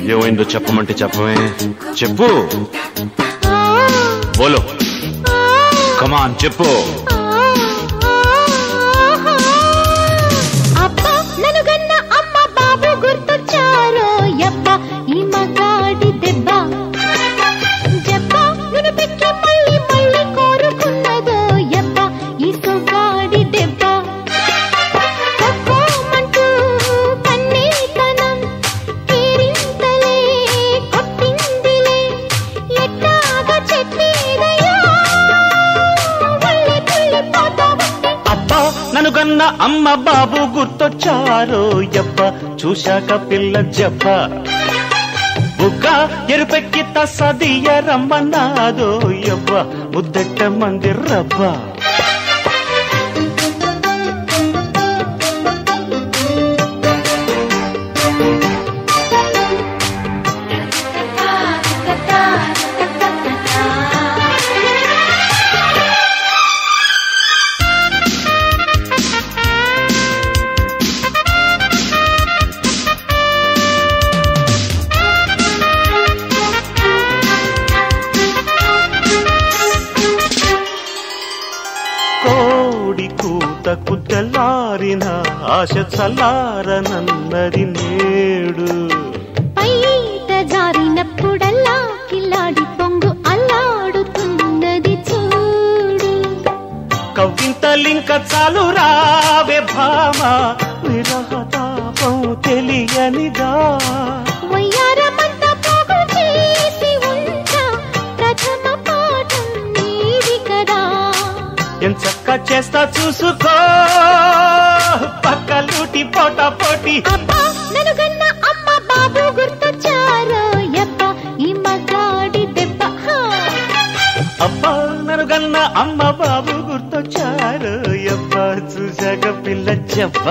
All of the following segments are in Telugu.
ఏమైందో చెప్పమంటే చెప్పమే చెప్పు బోలో కమాన్ చెప్పు అబ్బా నన్ను గన్న అమ్మ బాబు గుర్తొచ్చారో యబ్బ ఈ మగాడి దెబ్బ జబ్బ నన్ను పెట్టి మళ్ళీ మళ్ళీ కోరుకున్నదో యబ్బ ఈ సొగాడి దెబ్బ కొక్కోమంటూ కన్నీతనం తీరింతలే కొట్టిందిలే ఎట్టాగా చెప్పేదయ్యా మళ్ళీ తుళ్ళిపోతా ఉంటే అబ్బా నన్ను గన్న అమ్మ బాబు గుర్తొచ్చారో యబ్బ చూశాక పిల్ల జబ్బ బుగ్గ ఎరుపెక్కి తసదియ రమ్మన్నాదో యబ్బ ముద్దెట్ట మంది రబ్బ కోడి కూతకు తెల్లారిన ఆశ చల్లారనన్నది నేడు పైట జారినప్పుడల్లా కిల్లాడి పొంగు అల్లాడుతున్నది చూడు కవ్వింతలింక చాలు రావే భామ విరహతాపం తెలియనిదా వయ్యారమంతా పోగు చేసి ఉంటా ప్రథమ పాఠం నీది కదా ఎంచక్క చేస్తా చూసుకో పక్కలూటి పోట పోటీ అబ్బా నన్ను గన్న అమ్మ బాబు గుర్తొచ్చారో యబ్బ ఈ మగాడి దెబ్బ హా. అబ్బా నన్ను గన్న అమ్మ బాబు గుర్తొచ్చారు అబ్బ చూశాక పిల్ల చెప్ప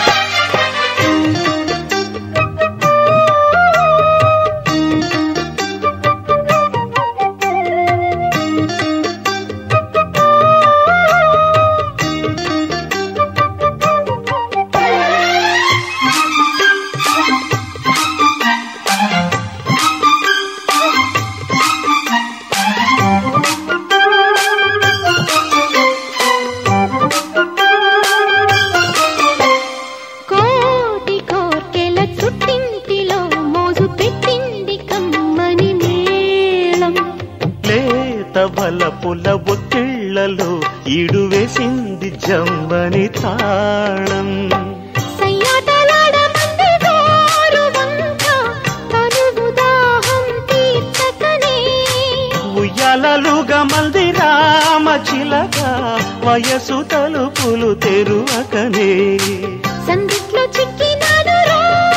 కోటి కోర్కెల చుట్టింటిలో మోజు పెట్టింది కమ్మని మేళం లేత బలపుల ఒత్తిళ్లలో ఈడు వేసింది జమ్మని తాళం సయ్యాటలాడమంది గోరు వంక తనువు దాహం తీర్చకనే ఉయ్యాలలుగా మంది రామ చిలక వయసు తలుపులు తెరువకనే సందిట్లో చిక్కినాను రా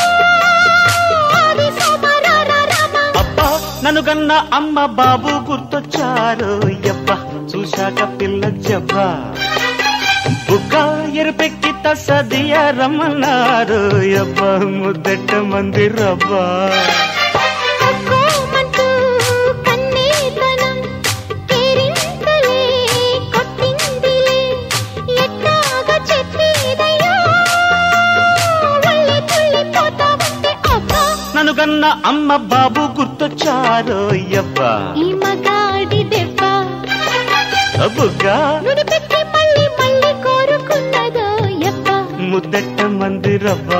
ఆది సోమరార రామ అబ్బా నన్ను గన్న అమ్మ బాబు గుర్తొచ్చారు యబ్బ చూశాక పిల్ల జబ్బ బుక్క ఎరుపెక్కి తసదియ రమ్మన్నారు యబ్బ ముద్దెట్ట మంది రబ్బా అక్కోమంటూ కన్నీతనం కేరింతలే కొట్టిందిలే ఎట్టాగా చెప్పేదయ్యా మళ్ళీ తుళ్ళిపోతా ఉంటే అబ్బా నన్ను గన్న అమ్మ బాబు గుర్తొచ్చారు యబ్బ ఈ మగాడి దెబ్బ బుగ్గ నుడి పెట్టి మళ్ళీ మళ్ళీ కోరుకున్నదో యబ్బ ముద్దెట్ట మంది రబ్బా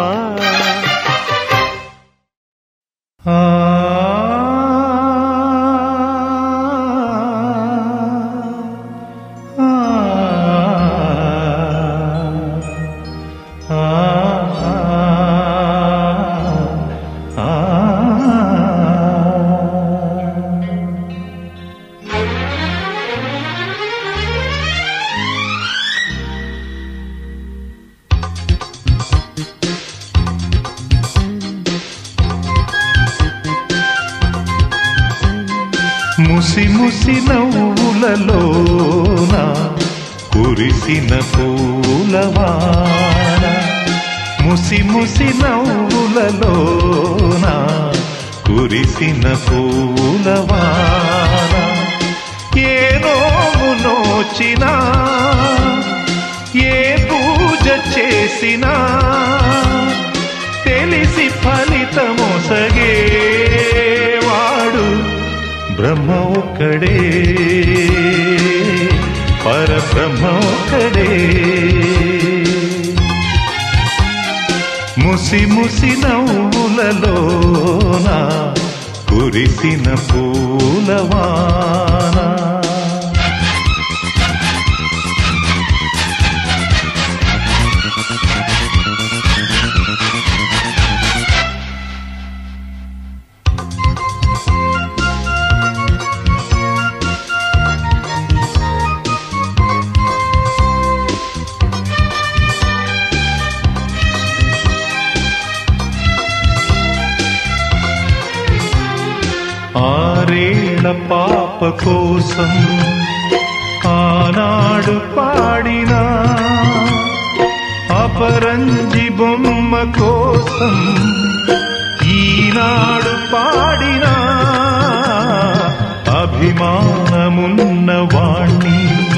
ముసి ముసి నవ్వులలోన కురిసిన పూలవాన ముసి ముసి నవ్వులలోన కురిసిన పూలవాన ఏ నోము నోచినా ఏ పూజ చేసినా తెలిసి ఫలితమొసగేవాడు బ్రహ్మ ఒక్కడే పరబ్రహ్మ ఒక్కడే ముసి ముసి నవ్వులలోన కురిసిన పూలవానా ఆరేళ్ల పాప కోసం ఆనాడు పాడిన అపరంజి బొమ్మ కోసం ఈనాడు పాడిన అభిమానమున్న వాణ్ణి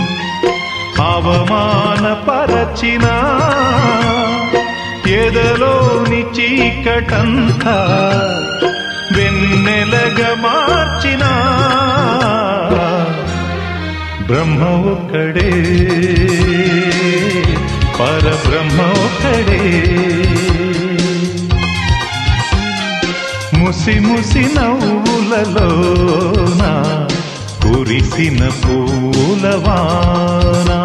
అవమానపరచిన ఎదలోని చీకటంతా వెన్నెలగా మార్చిన బ్రహ్మ ఒక్కడే పరబ్రహ్మ ఒక్కడే ముసి ముసి నవ్వులలోన కురిసిన పూలవానా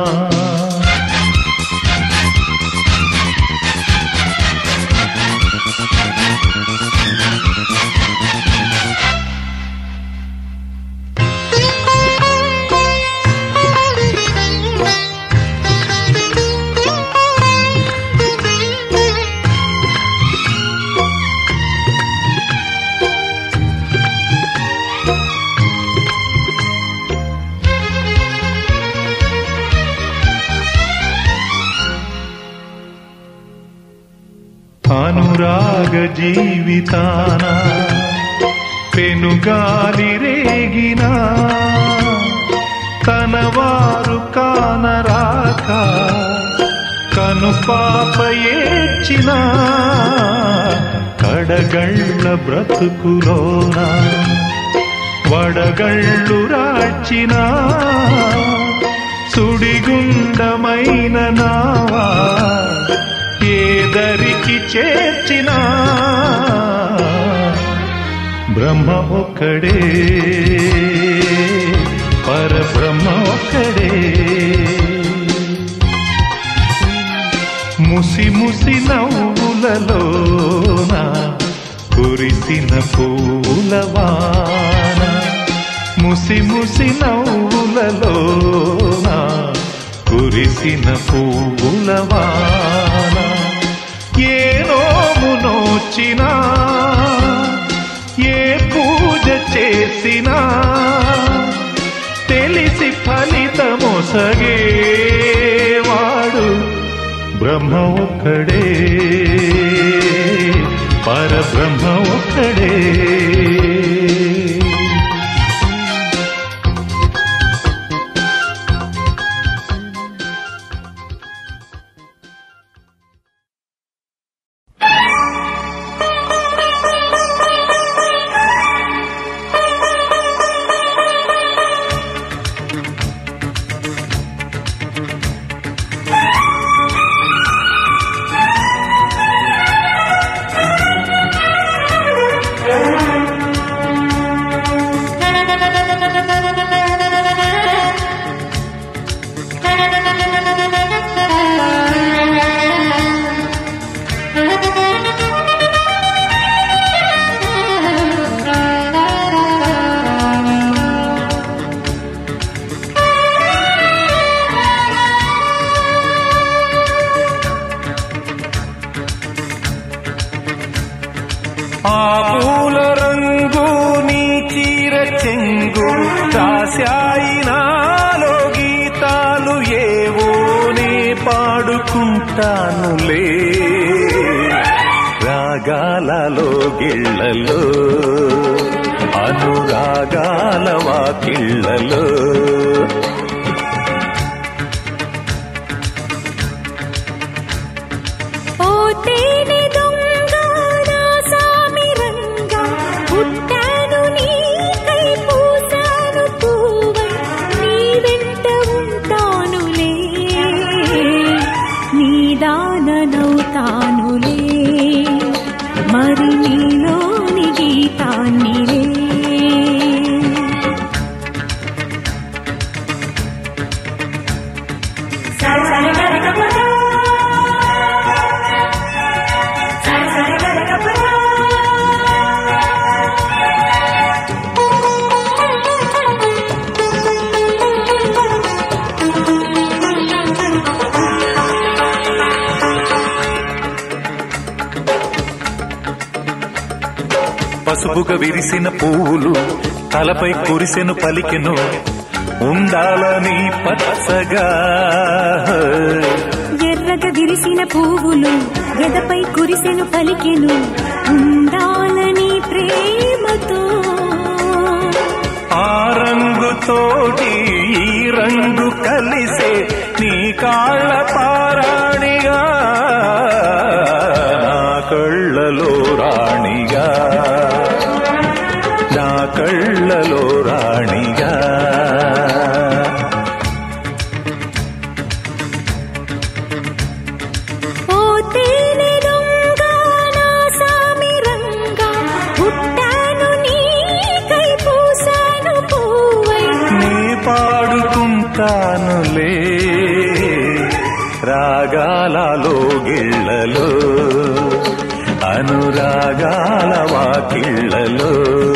అనురాగ జీవితాన పెనుగాలి రేగిన తనవారు కానరాక కను పాప ఏడ్చిన కడగళ్ళ బ్రతుకులోన వడగళ్ళు రాచిన సుడిగుండమైన నావా ఏదరికి చేర్చిన బ్రహ్మ ఒక్కడే పరబ్రహ్మ ఒక్కడే ముసి ముసి నవ్వులలోన కురిసిన పూలవాన ముసి ముసి నవ్వులలోన కురిసిన పూలవాన ఏ నోమునోచినా ఏ పూజ చేసినా తెలిసి ఫలితమొసగేవాడు బ్రహ్మ ఒక్కడే పరబ్రహ్మ ఒక్కడే ఆ పూల రంగు నీ చీర చెంగు రాశాయి నాలో గీతాలు ఏవో నే పాడుకుంటానులే రాగాలలో గిళ్ళలో అనురాగాల వాకిళ్ళలో ఓ తేనె దొంగ పసుపుగా విరిసిన పువ్వులు తలపై కురిసెను పలికెను ఉండాలని పచ్చగా ఎర్రగా విరిసిన పువ్వులు గదపై కురిసెను పలికెను ఉండాలని ప్రేమతో ఆ రంగుతోటి ఈ రంగు కలిసే నీ కాళ్ళ పారాణిగా నా కళ్ళలో రాణిగా నా కళ్ళలో రాణిగా ఓ తేనె దొంగ నా సామి రంగా పుట్టాను నీకై పూసాను పువ్వై నీ పాడుకుంటానులే రాగాలలో గిళ్ళలో అనురాగాల వాకిళ్ళలో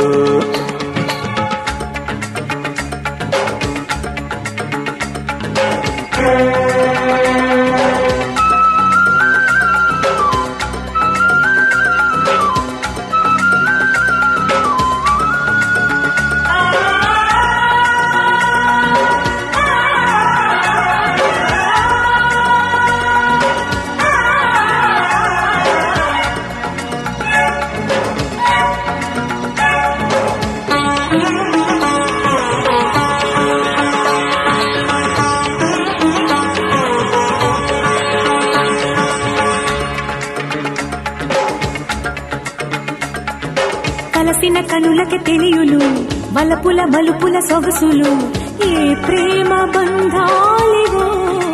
కలసిన కనులకి తెలియును వలపుల మలుపుల సొగసులు ఏ ప్రేమ బంధాలివో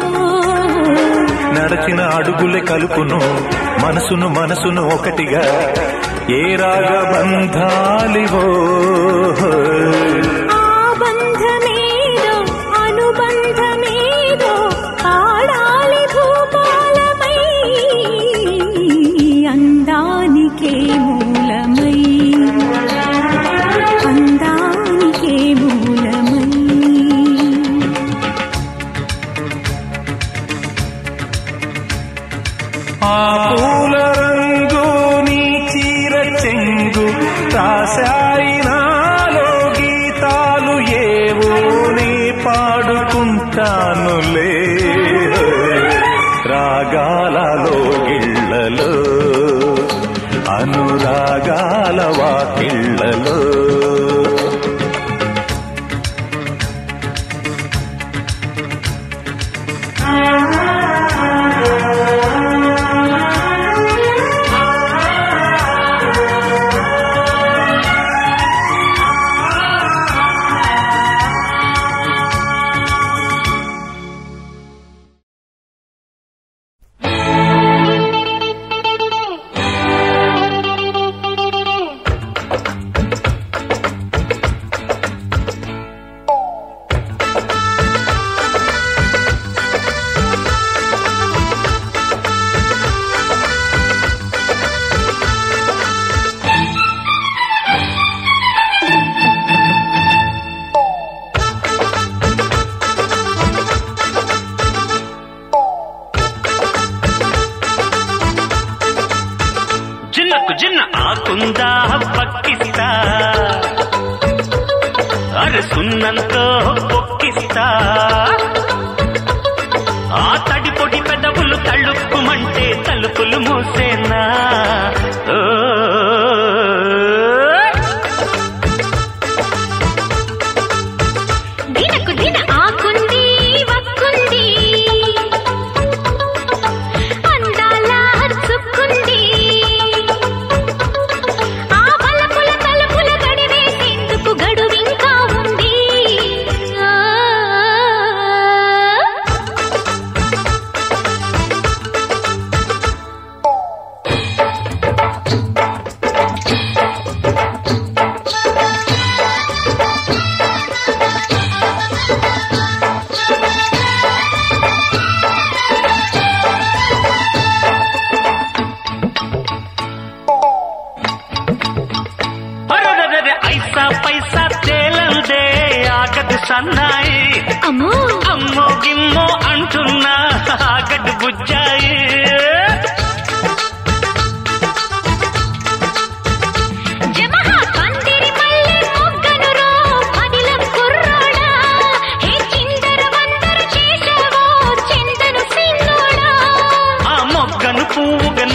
నడచిన అడుగులే కలుపును మనసును మనసును ఒకటిగా ఏ రాగ బంధాలివో ఆ బంధమేదో అనుబంధమేదో ఆడాలి భూపాలమై అందానికే మూలమై అందానికే మూలమై ఆ పూల రంగు నీ చీర చెంగు రాశాయి నాలో గీతాలు ఏవో నీ పాడుకుంటానులే రాగాలలో గిళ్ళలో అనురాగాల వాకిళ్ళలో జిన్నకు జిన్న ఆకుందా పక్కిస్తా అరే సున్నంతో పొక్కిస్తా ఆ తడి పొడి పెదవులు తళుక్కుమంటే తలుపులు మూసేనా ఓ దినకు దిన ఆకుంది వక్కుంది అందాల హర్చుకుంది ఆ వలపుల తలుపుల గడివేసేందుకు గడువింకా ఉంది ఆ అరెరెరెరె, ఐసా పైసా తేలందే ఆగదు సన్నాయి అమ్మో అమ్మో గిమ్మో అంటున్నా ఆగడు బుజ్జాయి జమహ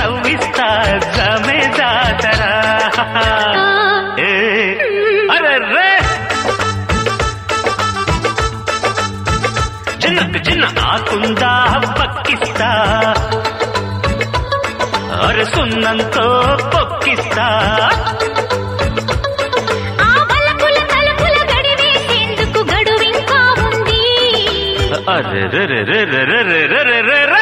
నవ్విస్తా జమే జాతరా ఏ అరే రే చిన్నకు చిన్న ఆకుందా పక్కిస్తా అరే సున్నంతో పొక్కిస్తా ఆ బలపుల తలుపుల గడివేసేందుకు గడువింకా ఉంది అరే రే రే రే రే రే రే రే రే రే రే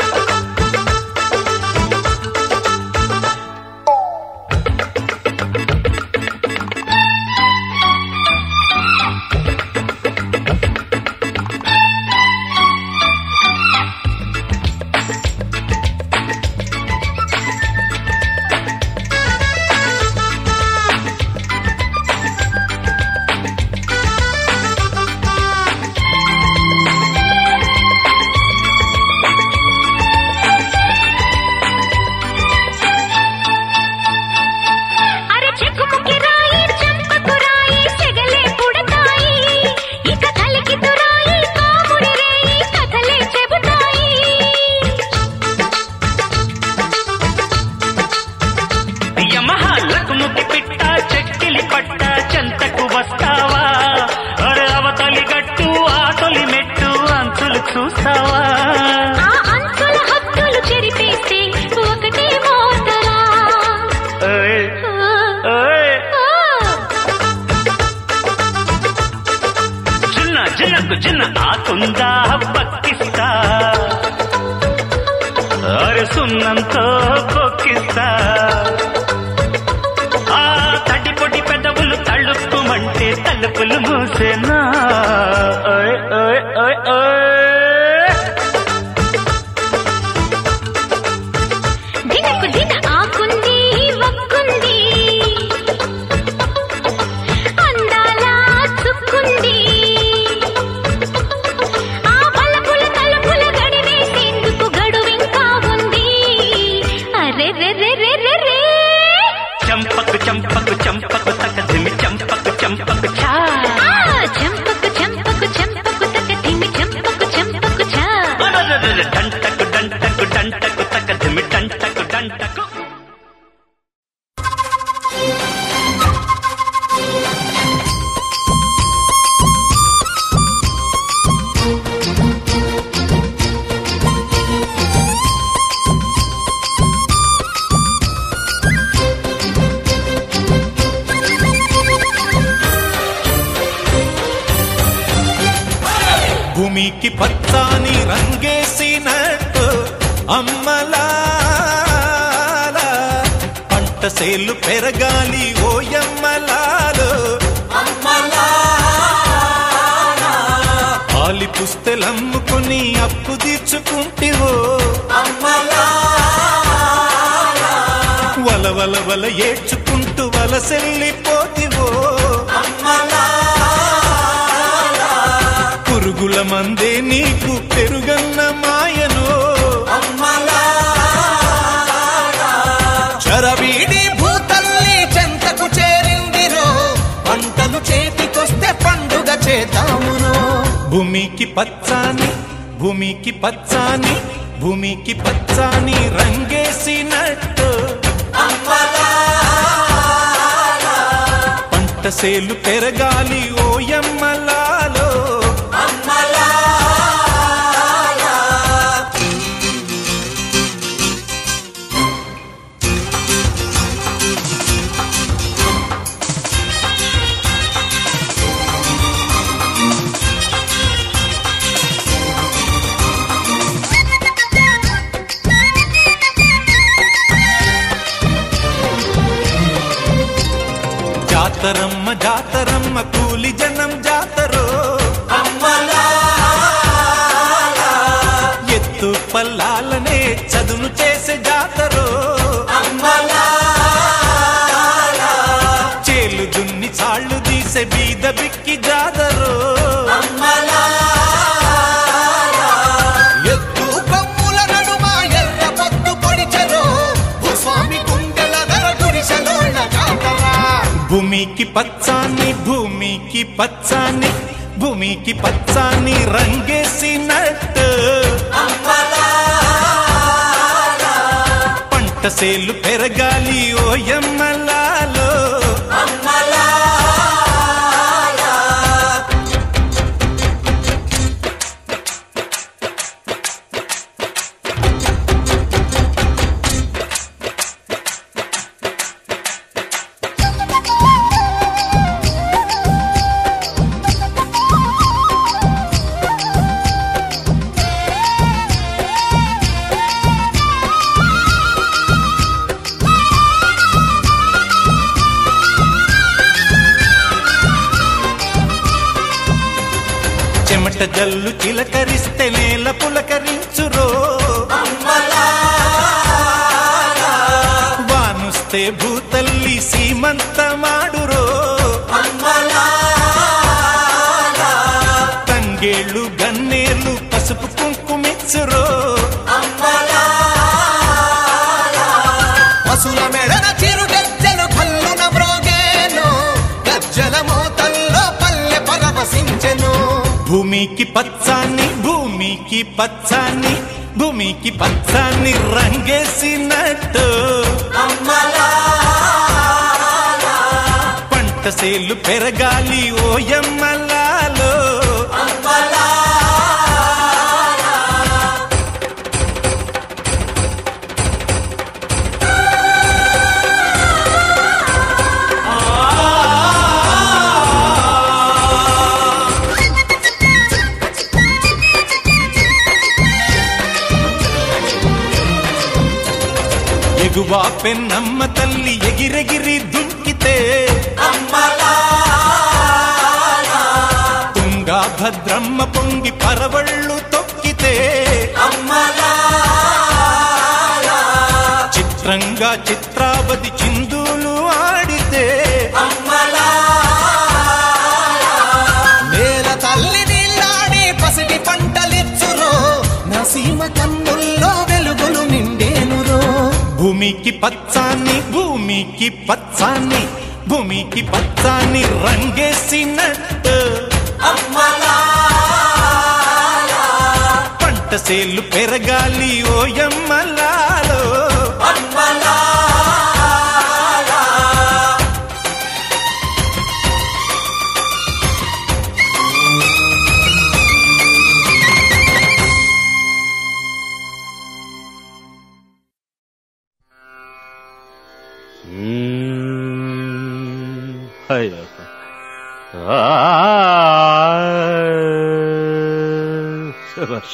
అరే చెక్కుముకి రాయి చెంపకు రాయి సెగలే పుడతాయి ఇక కలికి తురాయి కాముడి రేయి కథలే చెబుతాయి యమహాలకు ముక్కి పిట్ట చెక్కిలి పట్ట చెంతకు వస్తావా అరే అవతలి గట్టు ఆ తొలి మెట్టు అంచులు చూస్తావా ఆ అంచుల హక్కులు చెరిపేస్తే ఒకటే మోతరా ఏయ్, ఆ, ఏయ్. ఆ. చిన్న చిన్నకు చిన్న ఆకుందా పక్కిస్తా అరే సున్నంతో పొక్కిస్తా ఆ తడి పొడి పెదవులు తళుక్కుమంటే తలుపులు మూసేనా ఓయ్ ఓయ్ ఓయ్ ఓయ్ దినకు దిన ఆకుంది వక్కుంది అందాల చుక్కుంది ఆ బలపుల తలుపుల గడివేసేందుకు గడువింకా ఉంది అరే రే రే రే రే రే చంపకు చంపకు చంపకు తకదిమి చంపకు చంపకు చా ఆ చెంపకు చెంపకు చెంపకు తక తిమి చెంపకు చెంపకు చా అరరరర డంటకు డంటకు డంటకు తకదిమి డంటకు డంటకు భూమికి పచ్చాని రంగేసినట్టు అమ్మలా పంట సేలు పెరగాలి ఓయమ్మలాలు ఆలి పుస్తెలమ్ముకుని అప్పు తీర్చుకుంటివో వల వల వల ఏడ్చుకుంటూ వలసెల్లిపోతివో పురుగుల మందే నీకు పెరుగన్న మాయను చరవీడి భూతల్లి చెంతకు చేరిందిరో పంటలు చేతికొస్తే పండుగ చేద్దామును భూమికి పచ్చాని భూమికి పచ్చాని భూమికి పచ్చాని రంగేసినట్టు పంట సేలు పెరగాలి ఓయమ్మలాలో జాతరమ్మ జాతరమ్మ కూలి జనం జాతరో ఎత్తు పల్లాలనే చదును చేసే జాతరో చేలు దున్ని చాళ్ళు తీసే బీద బిక్కి జాతరో ఎత్తు కొమ్ముల నడుమ ఎర్ర పొత్తు పొడిచెరో భూస్వామి గుండెల ధర గుడిసెలోన జాతరా భూమికి పచ్చాని భూమికి పచ్చాని భూమికి పచ్చాని రంగేసినట్టు పంట పంటసేలు పెరగాలి ఓయమ్మలాలో చెమట జల్లు చిలకరిస్తే నేల పులకరించురో వానుస్తే భూతల్లి సీమంతమాడురో తంగేళ్ళు గన్నేళ్ళు పసుపు కుంకుమిచ్చురో పశుల మెడన చిరు గజ్జలు కల్లున మ్రోగేను గజ్జల మోతల్లో పల్లె పరవశించెను భూమికి పచ్చాన్ని భూమికి పచ్చాన్ని భూమికి పచ్చాన్ని రంగేసినట్టు పంట సేలు పెరగాలి ఓయమ్మలాలో ఎగువా పెన్నమ్మ తల్లి ఎగిరెగిరి దుంకితే తుంగా భద్రమ్మ పొంగి పరవళ్ళు తొక్కితే చిత్రంగా చిత్రావతి చిందులు ఆడితే నేల తల్లి నీళ్ళాడి పసిడి పంటలిచ్చురో నసీమ కన్నుల్లో వెలుగులు నిండేనురో భూమికి పచ్చాన్ని భూమికి పచ్చాన్ని భూమికి పచ్చాన్ని రంగేసినట్టు పంట సేలు పెరగాలి ఓయమ్మలాలో అయ్యో శభాష్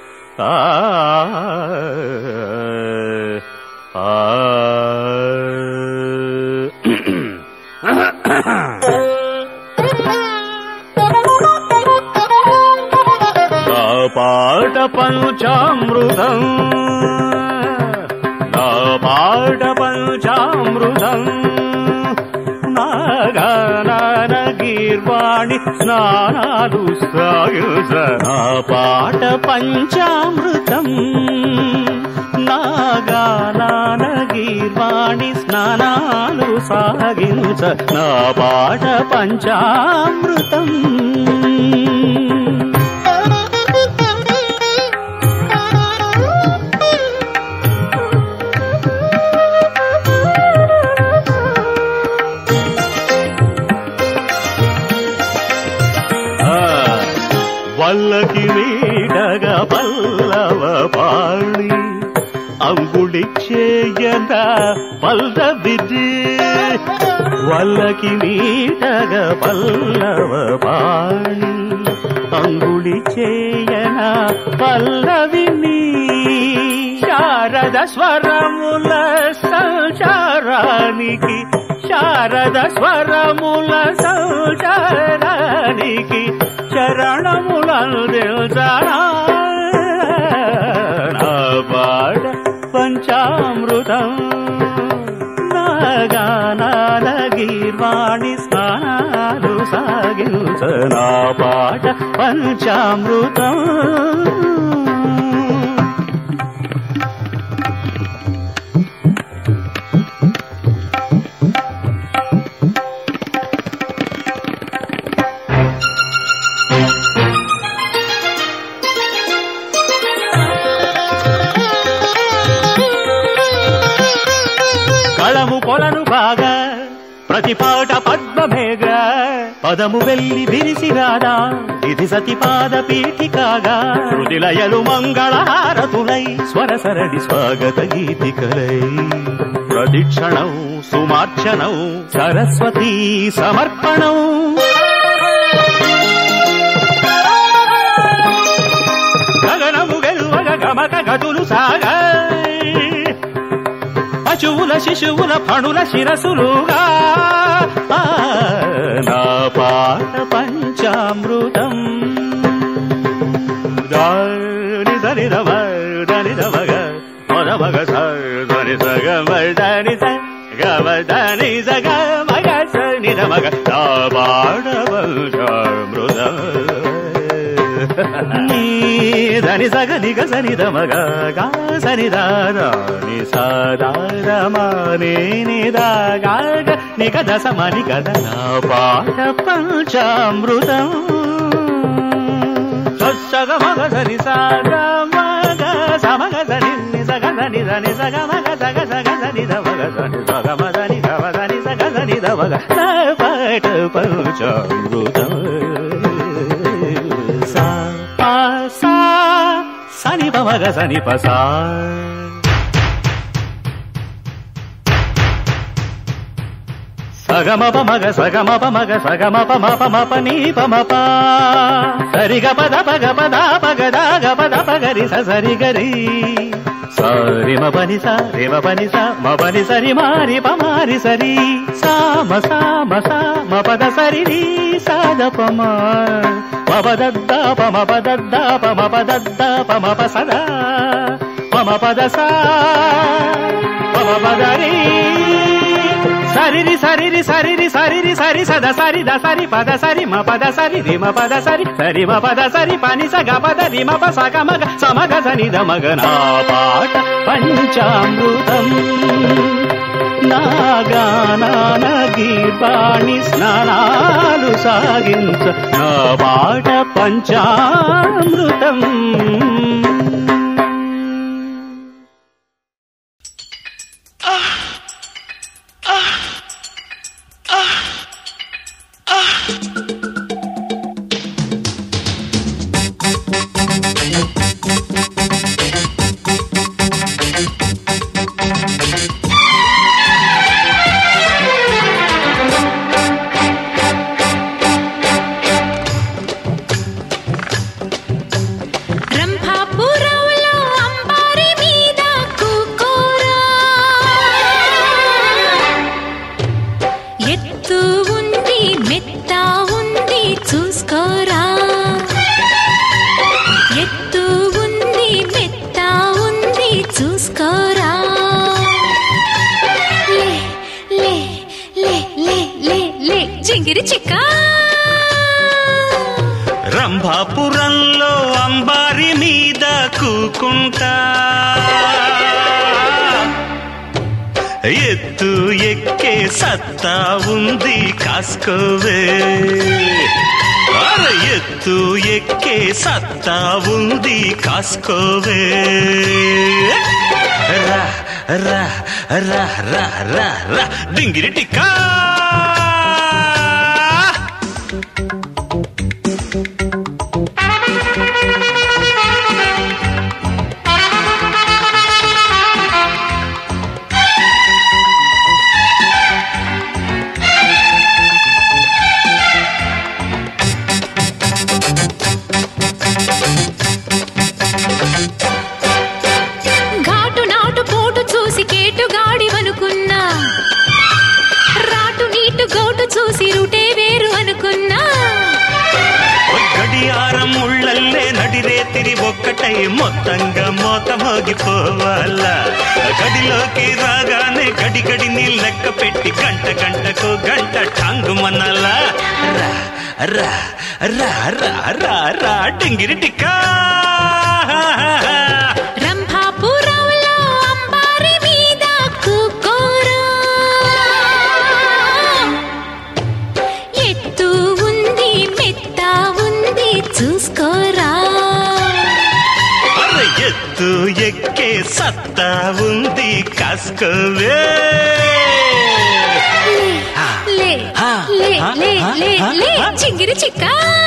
పాట పంచామృతం నా పాట పంచామృతం నాగానాన గీర్వాణి స్నానాలు సాయుజ నా పాట పంచామృతం నాగానాన గీర్వాణి స్నానాలు సాగించ నా పాట పంచామృతం ఆ, వల్లకి నీడగ పల్లవ పాళి అంగుళి చేయన పల్లవిది వల్లకి నీడగ పల్లవ పాళి అంగుళి చేయన పల్లవిని శారద స్వరముల సంచారానికి శారద స్వరముల సంచారానికి చరణములందిల్చనా నా పాట పంచామృతం నాగానాల గీర్వాణి స్నానాలు సాగించ నా పాట పంచామృతం కళము కొలను బాగా ప్రతి పాట పద్మమేఘ పదము వెళ్ళి విరిసి రాదా ఇది సతిపాద పీఠికాగా శృతిలయలు మంగళహారతులై స్వరసరడి స్వాగత గీతికలై ప్రదక్షిణం సుమార్చనం సరస్వతీ సమర్పణం గగనము గెలువగ గమక గతులు సాగా పశువుల శిశువుల పణుల శిరసులుగా ఆ, నా పాట పంచామృతం దాని దని రమ దని రమగ మద మగ స దని సగ దని స గమ దని సగ మగ స ని మగ నా పాట పంచామృతం నీ దని సగ నిగ సని దమగ గా సని దాదా ని సదారమా నే ని దా గా గ ని గ దశ మని గద నా పాట పంచామృతం సగ మగ సని సాగ మగ సమగ సని ని సగ సని దని సగ మగ సగ సగ సని ద మగ సని సగ మదని గవ సని సగ సని ద మగ నా పాట పంచామృతం సా పా సా సని ప మగ సని ప సా సగమ ప మగ సగమ ప మగ సగమ ప మ ప మ ప నీ ప మ ప సరి గ పద పగ పద పగ ద గ పద పగరి స సరి గరి సరి మ పని స రి మ పని స మ పని సరి మారి ప మారి సరి సా మ సా మ సా మ పద సరి రి సా ద ప మ మ ప ద ద ప మ ప ద ద ప మ ప ద ద ప మ ప స ద ప మ ప ద సా ప మ ప ద రి సరిరి సరిరి సరిరి సరిరి సరి సద సరి ద సరి పద సరి మ పద సరి రి మ పద సరి సరి మ పద సరి పని స గ పద రి మ ప స గ మ గ స మ గ సని ద మ గ నా పాట పంచామృతం నాగానాన గీర్వాణి స్నానాలు సాగించ నా పాట పంచామృతం రంభాపురంలో అంబారి మీద కూకోరా ఎత్తు ఉంది మెత్త ఉంది చూసుకోరా ఎత్తు ఉంది మెత్త ఉంది చూసుకోరా లే లే లే లే లే లే జింగిరి చిక్కా రంభాపురంలో అంబారి మీద కూకుంటా ఎత్తు ఎక్కే సత్తా ఉంది కాసుకోవే అర ఎత్తు ఎక్కే సత్తా ఉంది కాసుకోవే రా రా రా రా రా రా డింగిరి టిక్కా ఘాటు నాటు పోటు చూసి కేటు గాడివనుకున్నా రాటు నీటు గోటు చూసి రుటే వేరు అనుకున్నా గడియారం ఉళ్ళల్లే నడిరేతిరి ఒక్కటై మొత్తంగా మోత మోగిపోవాలా గడిలోకి రాగానే గడి గడిని లెక్క పెట్టి గంట గంటకు గంట టాంగు మనాలా రా రా రా రా రా రా డింగిరి టిక్కా రంభాపురంలో అంబారి మీద కూకోరా ఎత్తు ఉంది మెత్త ఉంది చూసుకోరా అర ఎత్తు ఎక్కే సత్తా ఉంది కాసుకోవే లే చింగిరి చిక్క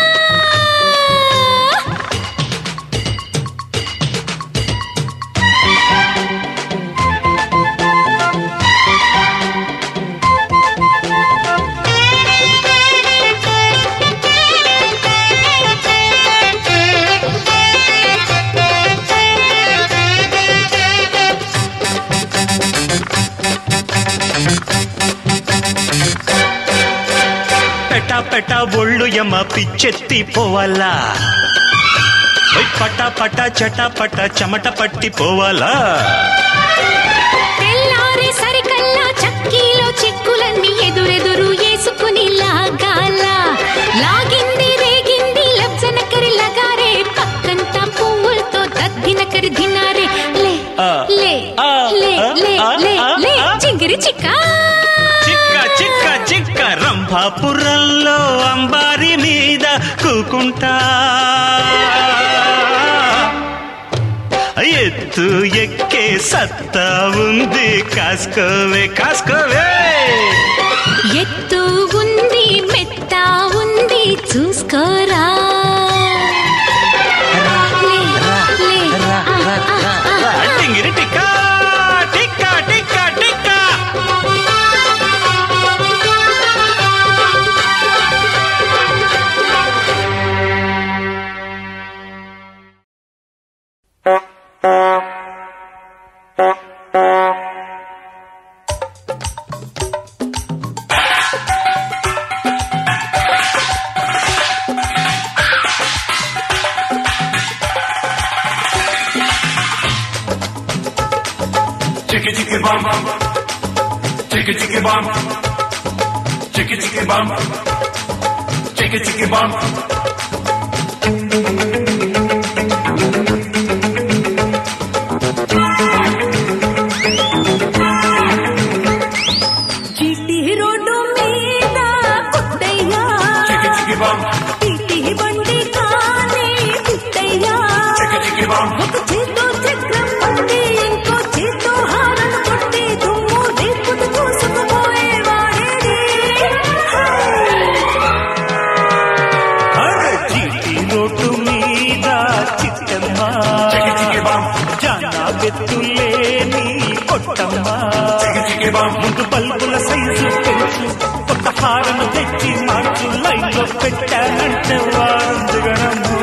పెట పెట ఒళ్ళు యమ పిచ్చెత్తి పోవాలా ఓయ్ పట పట చట పట చెమట పట్టి పోవాలా తెల్లారే సరికల్లా చక్కీలో చిక్కులన్నీ ఎదురెదురు వేసుకుని లాగాల లాగింది రేగింది లబ్జనకరి లగారే పక్కంతా పువ్వులతో దద్దినకరి దినారే లే ఆ, లే ఆ, లే ఆ, లే ఆ, లే ఆ, లే ఆ. చింగిరి చిక్క చిక్క చిక్క చిక్క రంభాపురంలో అంబారి మీద కూకుంటా ఎత్తు ఎక్కే సత్తా ఉంది కాసుకోవే కాసుకోవే ఎత్తు ఉంది మెత్త ఉంది చూసుకోరా లే, లే, ఆ, ఆ, ఆ, ఆ. టింగిరి టిక్క టిక్క టిక్క టిక్క Chicka chicka bum bum. Chicka chicka bum. Chicka chicka bum. Chicka chicka bum. చీటి రోడ్డు మీద పుట్టయ్యా Chicka chicka bum. చీటి బండి కానే పుట్టయ్యా Chicka chicka bum. ఒక చేతో చక్రం పట్టి ఇంకో చేతో హారన కొట్టి దుమ్ము రేపుతూ కూసుకుపోయే వాడేది చీటి రోడ్డు మీద చిట్టమ్మ Chicka chicka bum. జానా బెత్తులేని కొట్టమ్మ Chicka chicka bum. ముందు బల్బుల సైజు పెంచు కొత్త హారను తెచ్చి మార్చు లైన్ లో పెట్టానంటే వారందుగనము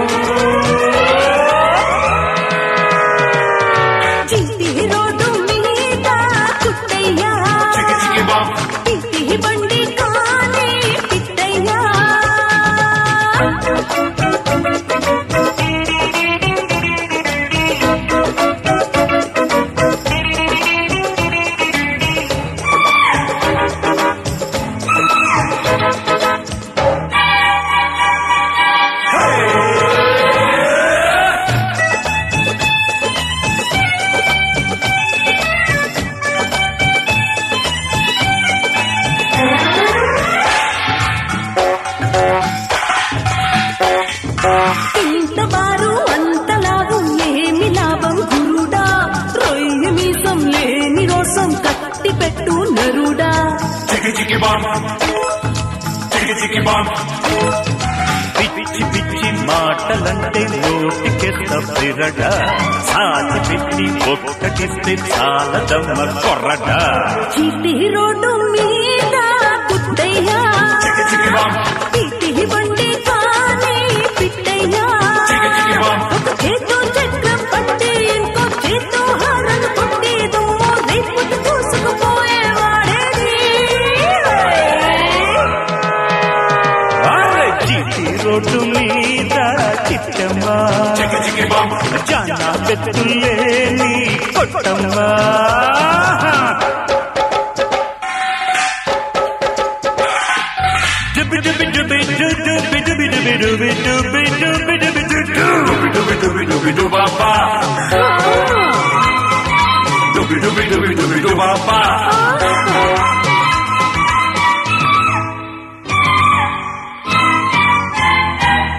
చీటి రోడ్డు మీద పుట్టయ్యా Chicka chicka bum. చీటి బండి కానే పిట్టయ్యా ఇంత బారు అంత లాభం ఏమి లాభం గురుడా రొయ్య మీసం లేని రోసం కట్టి పెట్టు నరుడా Chicka chicka bum. Chicka chicka bum. పిచ్చి పిచ్చి మాటలంటే నోటికెత్త పిరడ సాటి పెట్టి ఒక్కటిస్తే చాలదమ్మ కొర్రడ చీటి రోడ్డు మీద పుట్టయ్యా Chicka chicka bum. పిట్టి బండి కానీ పిట్టయ్యా Chicka chicka bum. ఒక చేతో చక్రం పట్టి ఇంకో చేతో హారను కొట్టి దుమ్ము రేపుతూ కూసుకుపోయే వాడేది అరే చీటి రోడ్డు మీద చిట్టమ్మ Chicka chicka bum. జానా పెట్టులేని కొట్టమ్మ డుబి డుబి డుబి డు డుబి డుబి డుబి డుబి డుబి డుబి డుబి డు డు. Dooby dooby dooby dooby doo ba ba. Dooby dooby dooby dooby doo ba ba.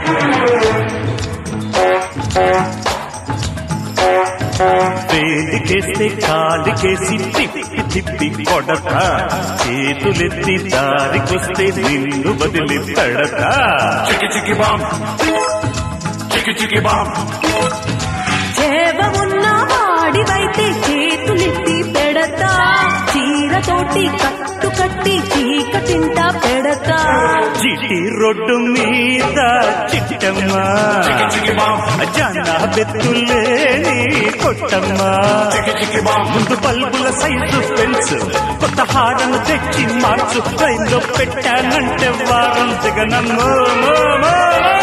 వేదిక చేస్తే కాలికేసి తిప్పి తిప్పి కొడత చేతులెత్తి దారికొస్తే నిన్ను వదిలి పెడత Chicky chicky bum. Chicky chicky bum. చేవ ఉన్న వాడివైతే చేతులెత్తి పెడతా చీరతోటి కట్టు కట్టి చీకటింట పెడతా చిటి రొడ్డు మీద చిట్టమ్మా Chicky chicky bum. జన బెత్తులేని కొట్టమ్మా Chicky chicky bum. ముందు బల్బుల సైజు పెన్స్ కొత్త హారను తెచ్చి మార్చు రైల్లో పెట్టానంటే వారం జగనమ్మో మో, మో.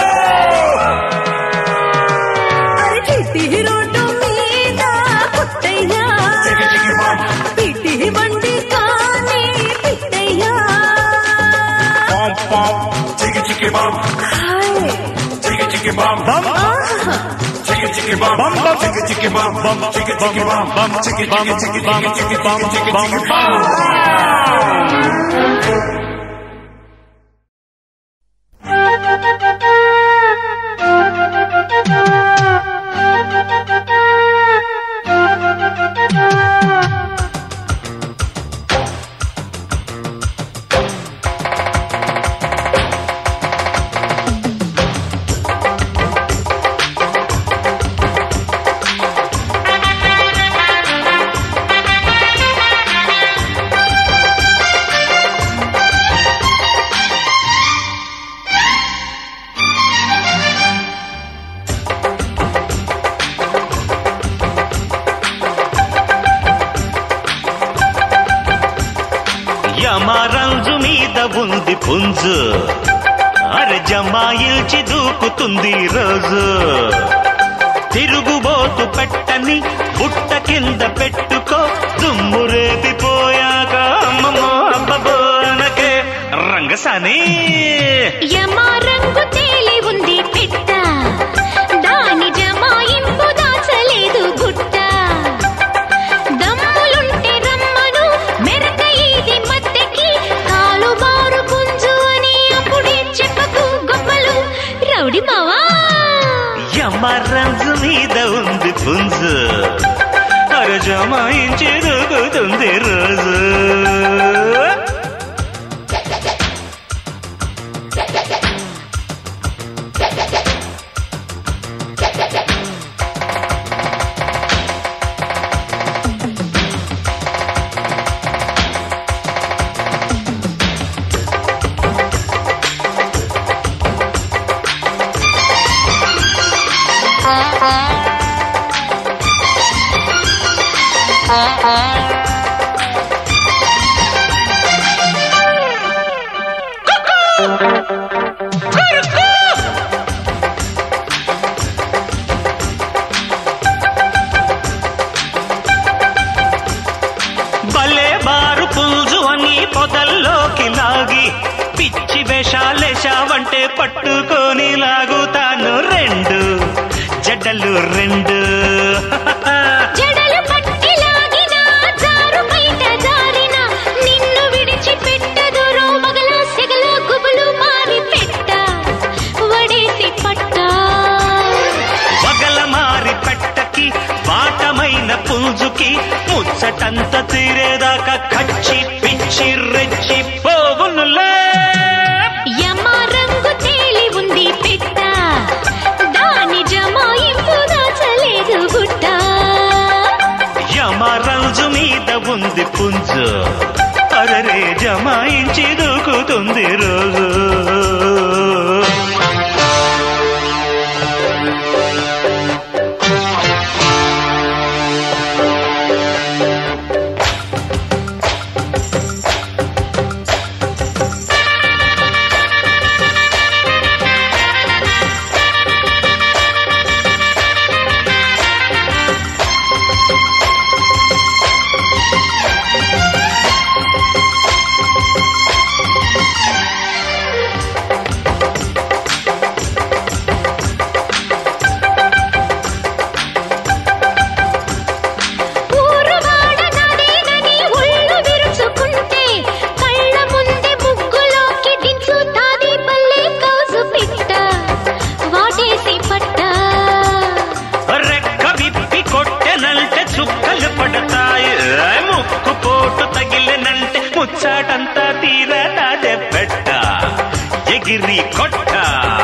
అరే చిట్టి రోడ్డు మీద పుట్టయ్యా Chicky chicky bum. పిటి బండి కానీ పిట్టయ్యా Bum bum. Chicky chicky bum. Hi Chicky chicky bum. బం ఆహా Chicky chicky bum. Bum, bum. Chicky chicky bum. బం Chicky chicky bum. బం Chicky బం chicky chicky బం chicky chicky బం chicky chicky బం chicky బం bum. యమరంజు మీద ఉంది పుంజు అరె జమాయిల్చి దూకుతుంది రోజు తిరుగుబోతు పెట్టని బుట్ట కింద పెట్టుకో దుమ్ము రేపిపోయాక అమ్మమ్మో అబ్బబోనకే రంగసాని యమా రంగు తేలి ఉంది పిట్ట దాని జమాయింపు దాచలేదు గుట్ట దమ్ములుంటే రమ్మను మెరక ఇది మత్తెకి కాలు బారు పుంజు అని అప్పుడే చెప్పకు గొప్పలు రౌడి మావా యమరంజు మీద ఉంది పుంజు అరె జమాయించి దూకుతుంది రోజు భలే బారు పుంజు అని పొదల్లోకి లాగి పిచ్చి వేషాలేశావంటే పట్టుకొని లాగుతాను రెండు జడ్డలు రెండు జడలు పట్టి లాగిన జారు బయట జారిన నిన్ను విడిచి పెట్టదు రోమగల సెగల గుబులు మారి పెట్ట వడేసి పట్ట వగల మారి పెట్టకి వాటమైన పుంజుకి ముచ్చటంత తీరేదాకా కచ్చి పిచ్చి రెచ్చి పోవునులే యమ రంగు తేలి ఉంది పెట్ట దాని జమాయింపు దాచలేదు గుట్ట యమరాజు మీద ఉంది పుంజు అరరే జమాయించి దూకుతుంది రోజు ముచ్చటంతా తీరదాదే పెట్ట ఎగిరి కొట్ట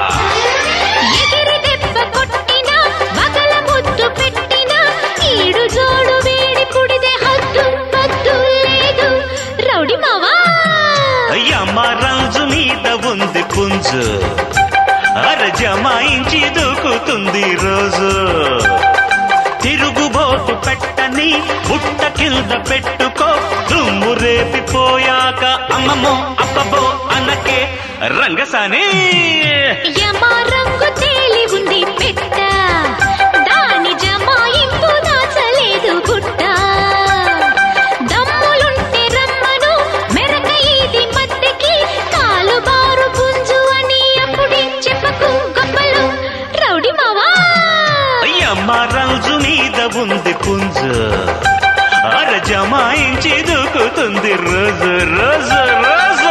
ఎగిరి దెబ్బ కొట్టినా మగల ముద్దు పెట్టినా ఈడు జోడు వేడి కుడిదే హద్దు పద్దు లేదు రౌడి మావా యమ రాజు మీద ఉంది పుంజు అర జమాయించి దూకుతుంది రోజు తిరుగుబోతు పెట్టని బుట్ట కింద పెట్టుకో దుమ్ము రేపిపోయాక అమ్మమ్మో అబ్బబో అనకే రంగసాని యమ రంగు తేలి ఉంది పెట్ట దాని జమాయింపు దాచలేదు గుట్ట దమ్ములుంటే రమ్మను మెరక ఇది మద్దెకి కాలు బారు పుంజు అని అప్పుడే చెప్పకు గొప్పలు రౌడి మావా యమ రాజు మీద ఉంది పుంజు అర జమాయించి దూకుతుంది రోజు రోజు రోజు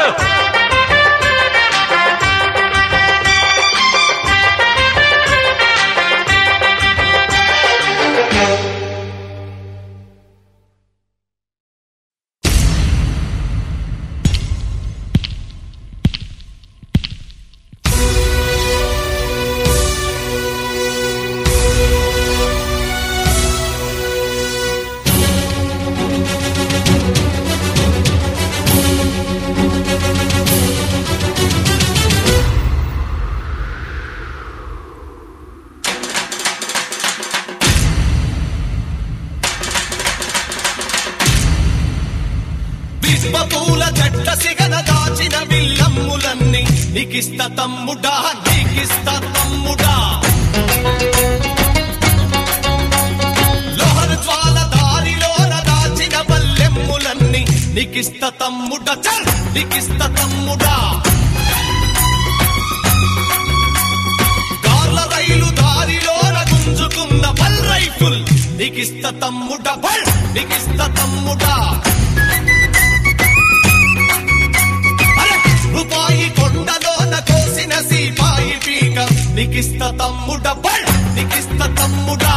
విశ్వపూల చెట్ట సిగన దాచిన విల్లమ్ములన్నీ నీకిస్త తమ్ముడా నీకిస్త తమ్ముడా లోహన జ్వాల దారిలోన దాచిన బల్లెమ్ములన్నీ నీకిస్త తమ్ముడా చల్ నీకిస్త తమ్ముడా కార్ల రైలు దారిలోన గుంజుకున్న బల్ రైఫుల్ నీకిస్త తమ్ముడా బల్ నీకిస్త తమ్ముడా అరే! రూపాయి కొండలోన కోసిన సీపాయి పీక నీకిస్త తమ్ముడ బల్ నీకిస్త తమ్ముడా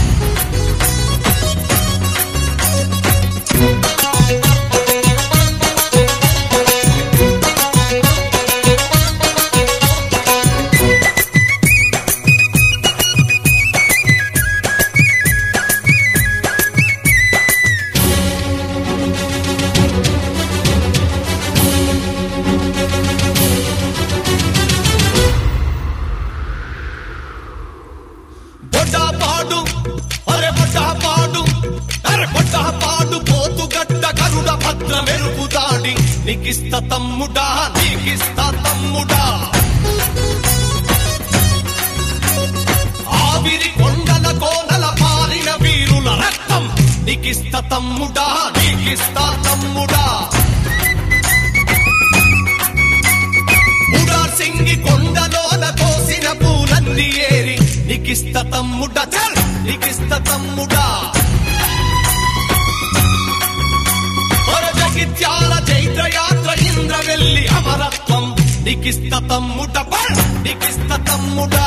బొడ్డా పాడు అరే బొడ్డా పాడు అరే బొడ్డా పాడు పోతు గడ్డ కరుడ భద్ర మెరుపు దాడి నీకిస్త తమ్ముడా నీకిస్త తమ్ముడా ఆవిరి కొండల కోనల పారిన వీరుల రక్తం నీకిస్త తమ్ముడా నీకిస్త తమ్ముడా ఉడా సింగి కొండలోన కోసిన పూలన్నీ ఏరి నీకిస్త తమ్ముడ చల్ నీకిస్త తమ్ముడా ఒర జగిత్యాల చైత్రయాత్ర ఇంద్ర వెళ్ళి అమరత్వం నీకిస్త తమ్ముడ బల్ నీకిస్త తమ్ముడా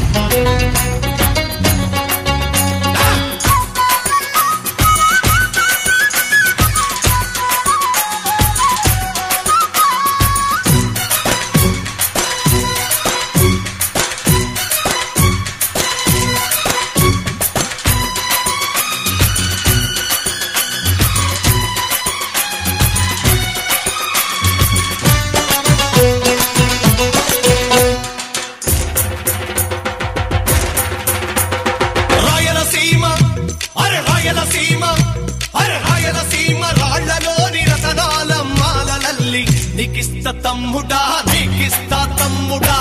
రాయలసీమ అరే రాయలసీమ అరే రాయలసీమ రాళ్లలోని రతనాల మాలలల్లి నీకిస్త తమ్ముడా నీకిస్త తమ్ముడా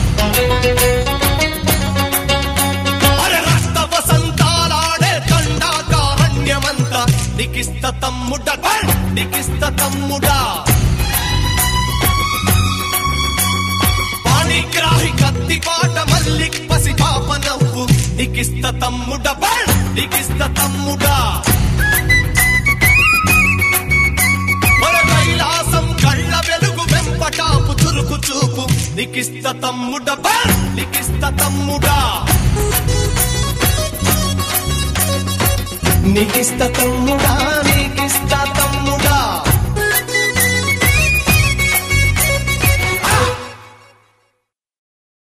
అరే రక్త వసంతాలాడే తండాకారణ్యమంతా నీకిస్త తమ్ముడ నీకిస్త తమ్ముడా పాణిగ్రాహి కత్తి పాట మల్లిక్ పసి పాప నవ్వు నీకిస్త తమ్ముడ నీకిస్త తమ్ముడా మన కైలాసం కళ్ళ వెలుగు వెంపటాపు చురుకు చూపు నీకిస్త తమ్ముడ నీకిస్త తమ్ముడా నీకిస్త తమ్ముడా నీకిస్త